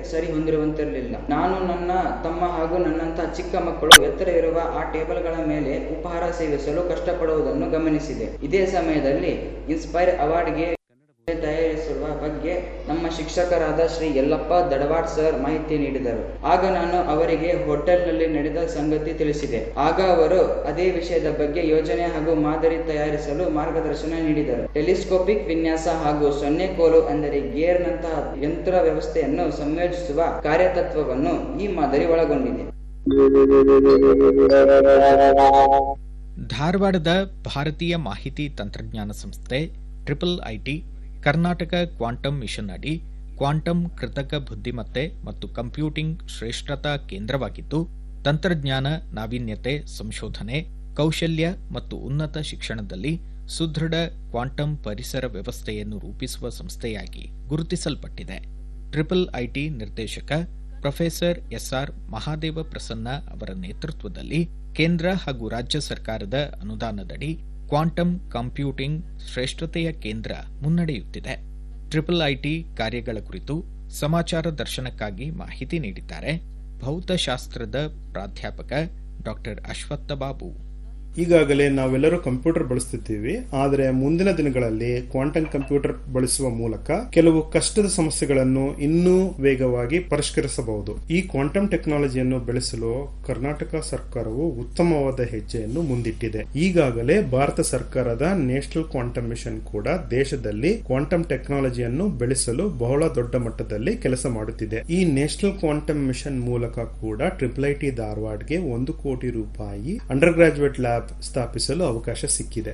ಸರಿ ಹೊಂದಿರುವಂತಿರಲಿಲ್ಲ ನಾನು ನನ್ನ ತಮ್ಮ ಹಾಗೂ ನನ್ನಂತಹ ಚಿಕ್ಕ ಮಕ್ಕಳು ಎತ್ತರ ಇರುವ ಆ ಟೇಬಲ್ಗಳ ಮೇಲೆ ಉಪಹಾರ ಸೇವಿಸಲು ಕಷ್ಟಪಡುವುದನ್ನು ಗಮನಿಸಿದೆ ಇದೇ ಸಮಯದಲ್ಲಿ ಇನ್ಸ್ಪೈರ್ ಅವಾರ್ಡ್ಗೆ ತಯಾರಿಸುವ ಬಗ್ಗೆ ನಮ್ಮ ಶಿಕ್ಷಕರಾದ ಶ್ರೀ ಯಲ್ಲಪ್ಪ ದಡವಾಡ್ ಸರ್ ಮಾಹಿತಿ ನೀಡಿದರು ಆಗ ನಾನು ಅವರಿಗೆ ಹೋಟೆಲ್ನಲ್ಲಿ ನಡೆದ ಸಂಗತಿ ತಿಳಿಸಿದೆ ಆಗ ಅವರು ಅದೇ ವಿಷಯದ ಬಗ್ಗೆ ಯೋಜನೆ ಹಾಗೂ ಮಾದರಿ ತಯಾರಿಸಲು ಮಾರ್ಗದರ್ಶನ ನೀಡಿದರು ಟೆಲಿಸ್ಕೋಪಿಕ್ ವಿನ್ಯಾಸ ಹಾಗೂ ಸೊನ್ನೆ ಕೋಲು ಅಂದರೆ ಗೇರ್ನಂತಹ ಯಂತ್ರ ವ್ಯವಸ್ಥೆಯನ್ನು ಸಂಯೋಜಿಸುವ ಕಾರ್ಯತತ್ವವನ್ನು ಈ ಮಾದರಿ ಒಳಗೊಂಡಿದೆ ಧಾರವಾಡದ ಭಾರತೀಯ ಮಾಹಿತಿ ತಂತ್ರಜ್ಞಾನ ಸಂಸ್ಥೆ triple IT Karnataka quantum mission ಅಡಿ ಕ್ವಾಂಟಮ್ ಕೃತಕ ಬುದ್ಧಿಮತ್ತೆ ಮತ್ತು ಕಂಪ್ಯೂಟಿಂಗ್ ಶ್ರೇಷ್ಠತಾ ಕೇಂದ್ರವಾಗಿದ್ದು ತಂತ್ರಜ್ಞಾನ ನಾವೀನ್ಯತೆ ಸಂಶೋಧನೆ ಕೌಶಲ್ಯ ಮತ್ತು ಉನ್ನತ ಶಿಕ್ಷಣದಲ್ಲಿ ಸುದೃಢ ಕ್ವಾಂಟಮ್ ಪರಿಸರ ವ್ಯವಸ್ಥೆಯನ್ನು ರೂಪಿಸುವ ಸಂಸ್ಥೆಯಾಗಿ ಗುರುತಿಸಲ್ಪಟ್ಟಿದೆ ಟ್ರಿಪಲ್ ಐಟಿ ನಿರ್ದೇಶಕ ಪ್ರೊಫೆಸರ್ ಎಸ್ಆರ್ ಮಹಾದೇವ ಪ್ರಸನ್ನ ಅವರ ನೇತೃತ್ವದಲ್ಲಿ ಕೇಂದ್ರ ಹಾಗೂ ರಾಜ್ಯ ಸರ್ಕಾರದ ಅನುದಾನದಡಿ ಕ್ವಾಂಟಮ್ ಕಂಪ್ಯೂಟಿಂಗ್ ಶ್ರೇಷ್ಠತೆಯ ಕೇಂದ್ರ ಮುನ್ನಡೆಯುತ್ತಿದೆ ಟ್ರಿಪಲ್ ಐಟಿ ಕಾರ್ಯಗಳ ಕುರಿತು ಸಮಾಚಾರ ದರ್ಶನಕ್ಕಾಗಿ ಮಾಹಿತಿ ನೀಡಿದ್ದಾರೆ ಭೌತಶಾಸ್ತ್ರದ ಪ್ರಾಧ್ಯಾಪಕ ಡಾಕ್ಟರ್ ಅಶ್ವತ್ಥ ಬಾಬು ಈಗಾಗಲೇ ನಾವೆಲ್ಲರೂ ಕಂಪ್ಯೂಟರ್ ಬಳಸುತ್ತಿದ್ದೀವಿ ಆದರೆ ಮುಂದಿನ ದಿನಗಳಲ್ಲಿ ಕ್ವಾಂಟಮ್ ಕಂಪ್ಯೂಟರ್ ಬಳಸುವ ಮೂಲಕ ಕೆಲವು ಕಷ್ಟದ ಸಮಸ್ಯೆಗಳನ್ನು ಇನ್ನೂ ವೇಗವಾಗಿ ಪರಿಷ್ಕರಿಸಬಹುದು ಈ ಕ್ವಾಂಟಮ್ ಟೆಕ್ನಾಲಜಿಯನ್ನು ಬೆಳೆಸಲು ಕರ್ನಾಟಕ ಸರ್ಕಾರವು ಉತ್ತಮವಾದ ಹೆಜ್ಜೆಯನ್ನು ಮುಂದಿಟ್ಟಿದೆ ಈಗಾಗಲೇ ಭಾರತ ಸರ್ಕಾರದ ನ್ಯಾಷನಲ್ ಕ್ವಾಂಟಮ್ ಮಿಷನ್ ಕೂಡ ದೇಶದಲ್ಲಿ ಕ್ವಾಂಟಮ್ ಟೆಕ್ನಾಲಜಿಯನ್ನು ಬೆಳೆಸಲು ಬಹಳ ದೊಡ್ಡ ಮಟ್ಟದಲ್ಲಿ ಕೆಲಸ ಮಾಡುತ್ತಿದೆ ಈ ನ್ಯಾಷನಲ್ ಕ್ವಾಂಟಮ್ ಮಿಷನ್ ಮೂಲಕ ಕೂಡ ಟ್ರಿಪಲ್ ಐಟಿ ಧಾರವಾಡ್ಗೆ ಒಂದು ಕೋಟಿ ರೂಪಾಯಿ ಅಂಡರ್ ಗ್ರಾಜುಯೇಟ್ ಲ್ಯಾಬ್ ಸ್ಥಾಪಿಸಲು ಅವಕಾಶ ಸಿಕ್ಕಿದೆ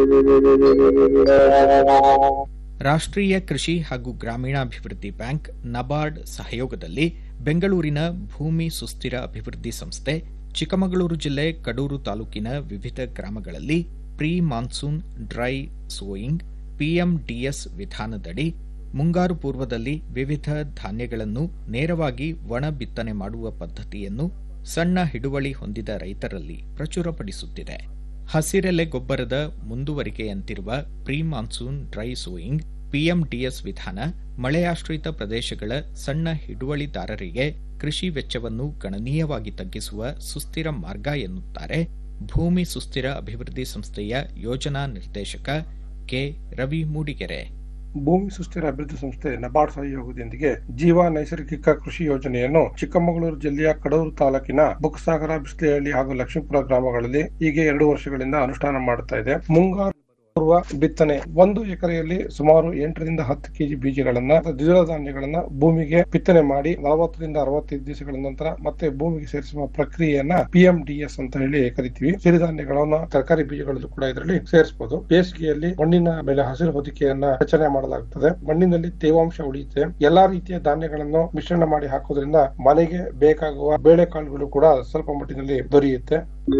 ರಾಷ್ಟ್ರೀಯ ಕೃಷಿ ಹಾಗೂ ಗ್ರಾಮೀಣಾಭಿವೃದ್ಧಿ ಬ್ಯಾಂಕ್ ನಬಾರ್ಡ್ ಸಹಯೋಗದಲ್ಲಿ ಬೆಂಗಳೂರಿನ ಭೂಮಿ ಸುಸ್ಥಿರ ಅಭಿವೃದ್ಧಿ ಸಂಸ್ಥೆ ಚಿಕ್ಕಮಗಳೂರು ಜಿಲ್ಲೆ ಕಡೂರು ತಾಲೂಕಿನ ವಿವಿಧ ಗ್ರಾಮಗಳಲ್ಲಿ pre monsoon dry sowing PMDS ವಿಧಾನದಡಿ ಮುಂಗಾರು ಪೂರ್ವದಲ್ಲಿ ವಿವಿಧ ಧಾನ್ಯಗಳನ್ನು ನೇರವಾಗಿ ಒಣ ಬಿತ್ತನೆ ಮಾಡುವ ಪದ್ಧತಿಯನ್ನು ಸಣ್ಣ ಹಿಡುವಳಿ ಹೊಂದಿದ ರೈತರಲ್ಲಿ ಪ್ರಚುರಪಡಿಸುತ್ತಿದೆ ಹಸಿರೆಲೆ ಗೊಬ್ಬರದ ಮುಂದುವರಿಕೆಯಂತಿರುವ pre monsoon dry sowing PMDS ವಿಧಾನ ಮಳೆಯಾಶ್ರಿತ ಪ್ರದೇಶಗಳ ಸಣ್ಣ ಹಿಡುವಳಿದಾರರಿಗೆ ಕೃಷಿ ವೆಚ್ಚವನ್ನು ಗಣನೀಯವಾಗಿ ತಗ್ಗಿಸುವ ಸುಸ್ಥಿರ ಮಾರ್ಗ ಎನ್ನುತ್ತಾರೆ ಭೂಮಿ ಸುಸ್ಥಿರ ಅಭಿವೃದ್ಧಿ ಸಂಸ್ಥೆಯ ಯೋಜನಾ ನಿರ್ದೇಶಕ ಕೆ ರವಿ ಮೂಡಿಗೆರೆ ಭೂಮಿ ಸುಸ್ಥಿರ ಅಭಿವೃದ್ಧಿ ಸಂಸ್ಥೆ ನಬಾರ್ಡ್ ಸಹಯೋಗದೊಂದಿಗೆ ಜೀವ ನೈಸರ್ಗಿಕ ಕೃಷಿ ಯೋಜನೆಯನ್ನು ಚಿಕ್ಕಮಗಳೂರು ಜಿಲ್ಲೆಯ ಕಡೂರು ತಾಲೂಕಿನ ಬುಕ್ಸಾಗರ ಬಿಸ್ಲೆಹಳ್ಳಿ ಹಾಗೂ ಲಕ್ಷ್ಮೀಪುರ ಗ್ರಾಮಗಳಲ್ಲಿ ಈಗ ಎರಡು ವರ್ಷಗಳಿಂದ ಅನುಷ್ಠಾನ ಮಾಡುತ್ತಾ ಇದೆ ಮುಂಗಾರು ಪೂರ್ವ ಬಿತ್ತನೆ ಒಂದು ಎಕರೆಯಲ್ಲಿ ಸುಮಾರು ಎಂಟರಿಂದ ಹತ್ತು ಕೆಜಿ ಬೀಜಗಳನ್ನ ದ್ವಿದಳ ಧಾನ್ಯಗಳನ್ನ ಭೂಮಿಗೆ ಬಿತ್ತನೆ ಮಾಡಿ ನಲವತ್ತರಿಂದ ಅರವತ್ತೈದು ದಿವಸಗಳ ನಂತರ ಮತ್ತೆ ಭೂಮಿಗೆ ಸೇರಿಸುವ ಪ್ರಕ್ರಿಯೆಯನ್ನ ಪಿಎಂಡಿಎಸ್ ಅಂತ ಹೇಳಿ ಕರಿತೀವಿ ಸಿರಿಧಾನ್ಯಗಳನ್ನ ತರಕಾರಿ ಬೀಜಗಳಲ್ಲೂ ಕೂಡ ಇದರಲ್ಲಿ ಸೇರಿಸಬಹುದು ಬೇಸಿಗೆಯಲ್ಲಿ ಮಣ್ಣಿನ ಮೇಲೆ ಹಸಿರು ಹೊದಿಕೆಯನ್ನ ರಚನೆ ಮಾಡಲಾಗುತ್ತದೆ ಮಣ್ಣಿನಲ್ಲಿ ತೇವಾಂಶ ಉಳಿಯುತ್ತೆ ಎಲ್ಲಾ ರೀತಿಯ ಧಾನ್ಯಗಳನ್ನು ಮಿಶ್ರಣ ಮಾಡಿ ಹಾಕೋದ್ರಿಂದ ಮನೆಗೆ ಬೇಕಾಗುವ ಬೇಳೆಕಾಳುಗಳು ಕೂಡ ಸ್ವಲ್ಪ ಮಟ್ಟಿನಲ್ಲಿ ದೊರೆಯುತ್ತೆ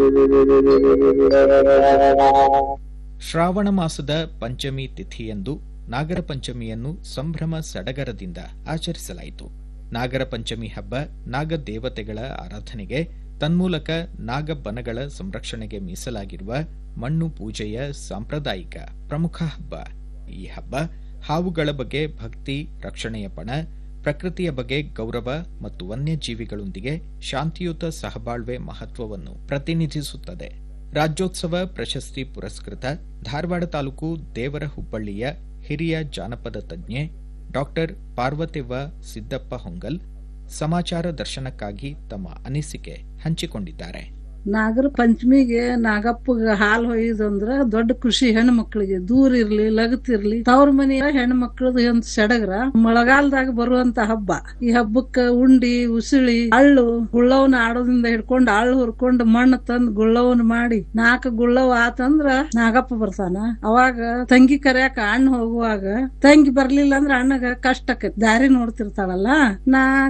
ಶ್ರಾವಣ ಮಾಸದ ಪಂಚಮಿ ತಿಥಿಯಂದು ನಾಗರ ಪಂಚಮಿಯನ್ನು ಸಂಭ್ರಮ ಸಡಗರದಿಂದ ಆಚರಿಸಲಾಯಿತು ನಾಗರ ಪಂಚಮಿ ಹಬ್ಬ ನಾಗ ದೇವತೆಗಳ ಆರಾಧನೆಗೆ ತನ್ಮೂಲಕ ನಾಗಬನಗಳ ಸಂರಕ್ಷಣೆಗೆ ಮೀಸಲಾಗಿರುವ ಮಣ್ಣು ಪೂಜೆಯ ಸಾಂಪ್ರದಾಯಿಕ ಪ್ರಮುಖ ಹಬ್ಬ ಈ ಹಬ್ಬ ಹಾವುಗಳ ಬಗ್ಗೆ ಭಕ್ತಿ ರಕ್ಷಣೆಯ ಪಣ ಪ್ರಕೃತಿಯ ಬಗ್ಗೆ ಗೌರವ ಮತ್ತು ವನ್ಯಜೀವಿಗಳೊಂದಿಗೆ ಶಾಂತಿಯುತ ಸಹಬಾಳ್ವೆ ಮಹತ್ವವನ್ನು ಪ್ರತಿನಿಧಿಸುತ್ತದೆ ರಾಜ್ಯೋತ್ಸವ ಪ್ರಶಸ್ತಿ ಪುರಸ್ಕೃತ ಧಾರವಾಡ ತಾಲೂಕು ದೇವರ ಹುಬ್ಬಳ್ಳಿಯ ಹಿರಿಯ ಜಾನಪದ ತಜ್ಞೆ ಡಾಕ್ಟರ್ ಪಾರ್ವತೆವ್ವ ಸಿದ್ದಪ್ಪ ಹೊಂಗಲ್ ಸಮಾಚಾರ ದರ್ಶನಕ್ಕಾಗಿ ತಮ್ಮ ಅನಿಸಿಕೆ ಹಂಚಿಕೊಂಡಿದ್ದಾರೆ ನಾಗರ ಪಂಚಮಿಗೆ ನಾಗಪ್ಪಗ ಹಾಲು ಹೊಯ್ಯುದಂದ್ರ ದೊಡ್ಡ ಖುಷಿ ಹೆಣ್ಣು ಮಕ್ಕಳಿಗೆ ದೂರ ಇರ್ಲಿ ಲಗತ್ತಿರ್ಲಿ ತವ್ರ ಮನೆಯ ಹೆಣ್ಣು ಮಕ್ಕಳದು ಒಂದ್ ಸಡಗರ ಮಳೆಗಾಲದಾಗ ಬರುವಂತ ಹಬ್ಬ ಈ ಹಬ್ಬಕ್ಕ ಉಂಡಿ ಉಸುಳಿ ಅಳ್ಳು ಗುಳ್ಳವನ್ನ ಆಡೋದ್ರಿಂದ ಹಿಡ್ಕೊಂಡು ಅಳ್ಳು ಹುರ್ಕೊಂಡು ಮಣ್ಣು ತಂದ್ ಗುಳ್ಳವನ್ನ ಮಾಡಿ ನಾಲ್ಕು ಗುಳ್ಳವ ಆತಂದ್ರ ನಾಗಪ್ಪ ಬರ್ತಾನ ಅವಾಗ ತಂಗಿ ಕರ್ಯಾಕ ಅಣ್ಣ ಹೋಗುವಾಗ ತಂಗಿ ಬರ್ಲಿಲ್ಲ ಅಂದ್ರ ಅಣ್ಣಗ ಕಷ್ಟ ಆಕೈತಿ ದಾರಿ ನೋಡ್ತಿರ್ತಾಳಲ್ಲ ನಾ